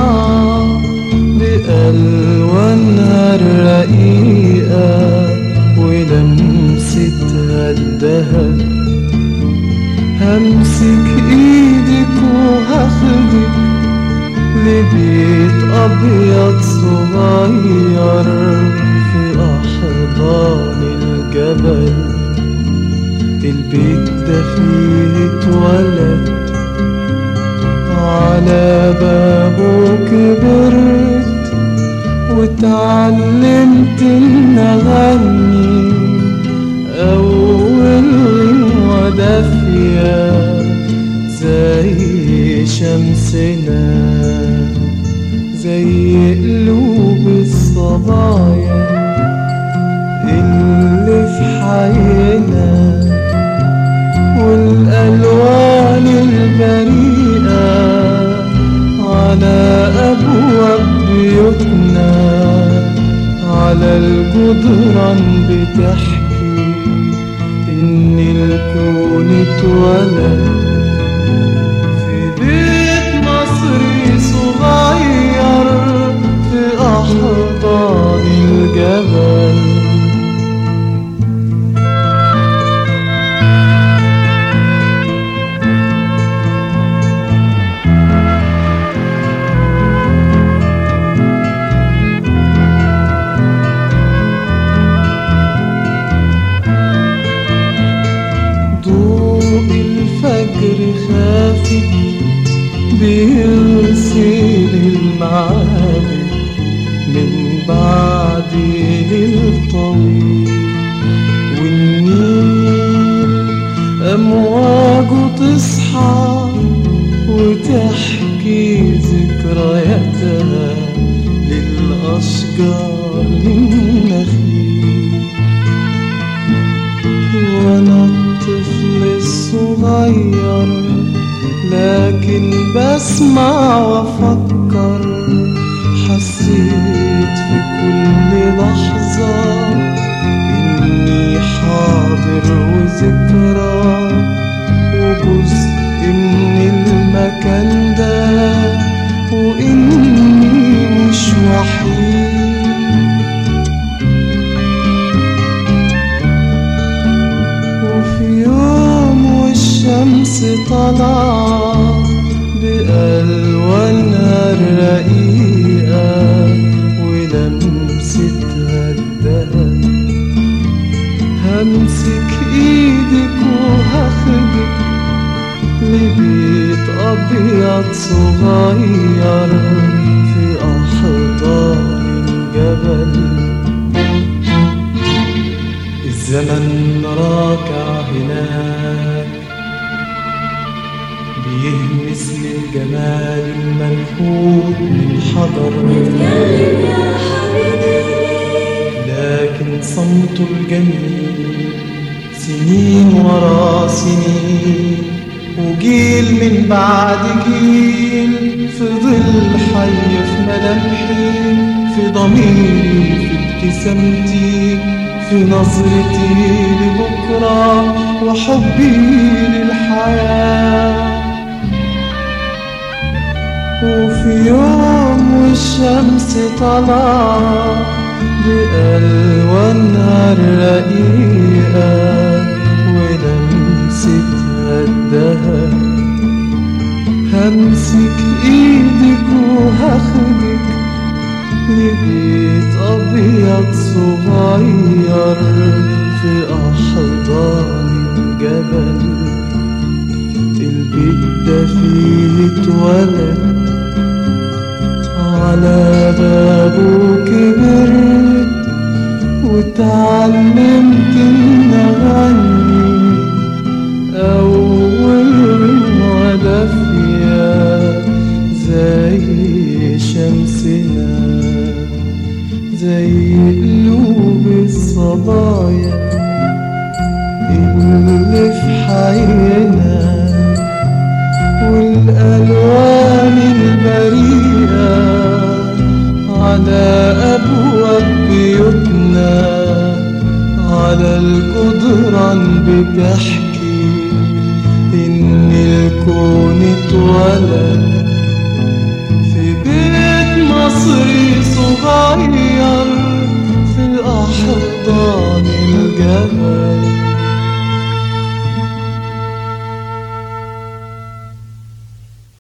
بألوانها الرقيقة ولمستها الدهب همسك ايدك وهاخدك لبيت أبيض صغير في أحضان الجبل البيت ده فيه اتولد على بابه كبرت واتعلمت ان اغني اول ودافية زي شمسنا زي قلوب الصبايا اللي في حينا والألوان البريئة على أبواب بيوتنا على الجدران بتحكي إن الكون اتولد في بيت مصري صغير في أحضان الجبل ضوء الفجر خافت بيرسل المعابد من بعد الطويل والنيل أمواجه تصحى وتحكي ذكرياتها للأشجار النخيل وانا الطفل الصغير لكن بسمع وافكر حسيت في كل لحظة اني حاضر وذكرى وجزء من المكان ده واني مش وحيد وفي يوم والشمس طلع بألوانها الرقيقة ولمستها الدهب همسك ايدك وهاخدك لبيت أبيض صغير في أحضان الجبل الزمن راكع هناك بيهمس للجمال المنحوت من حضر لكن صمته الجميل سنين ورا سنين وجيل من بعد جيل في ظل حي في ملامحي في ضميري في ابتسامتي في نظرتي لبكرة وحبي للحياة وفي يوم والشمس طلع بألوانها الرقيقة ولمستها الدهب همسك ايدك وهاخدك لبيت أبيض صغير في أحضان الجبل البيت ده فيه اتولد على بابه كبرت واتعلمت إن أغني أول ودافية زي شمسنا زي قلوب الصبايا اللي في حينا والألوان البريئة على أبواب بيوتنا على الجدران بتحكي إن الكون اتولد في بيت مصري صغير في الأحضان الجبل